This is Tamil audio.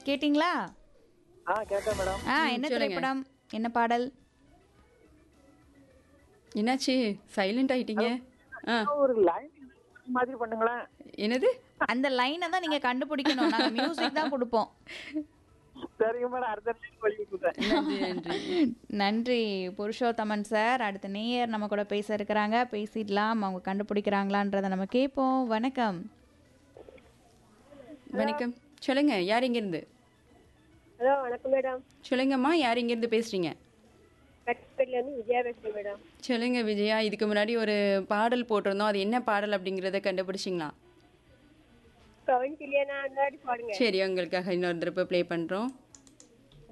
கேட்டிங்களா ஆ கேட்டேன் மேடம் ஆ என்ன சொல்லுங்க. திரைப்படம் என்ன பாடல் என்னாச்சு சைலண்ட் ஆயிட்டீங்க ஆ ஒரு லைன் மாதிரி பண்ணுங்களேன் என்னது அந்த லைனை தான் நீங்க கண்டுபிடிக்கணும் நாங்க மியூசிக் தான் கொடுப்போம் சரிங்க மேடம் அடுத்த லைன் வழி விட்டுறேன் நன்றி நன்றி நன்றி புருஷோத்தமன் சார் அடுத்த நேயர் நம்ம கூட பேச இருக்கிறாங்க பேசிடலாம் அவங்க கண்டுபிடிக்கிறாங்களான்றதை நம்ம கேட்போம் வணக்கம் வணக்கம் சொல்லுங்க யார் இருந்து ஹலோ வணக்கம் மேடம் சொல்லுங்கம்மா யார் இருந்து பேசுறீங்க கட்பேட்ல இருந்து விஜயா பேசுறேன் மேடம் சொல்லுங்க விஜயா இதுக்கு முன்னாடி ஒரு பாடல் போட்டிருந்தோம் அது என்ன பாடல் அப்படிங்கறத கண்டுபிடிச்சிங்களா கவனிக்கலையா நான் அந்த வாட்டி பாடுங்க சரி உங்களுக்காக இன்னொரு தடவை ப்ளே பண்றோம்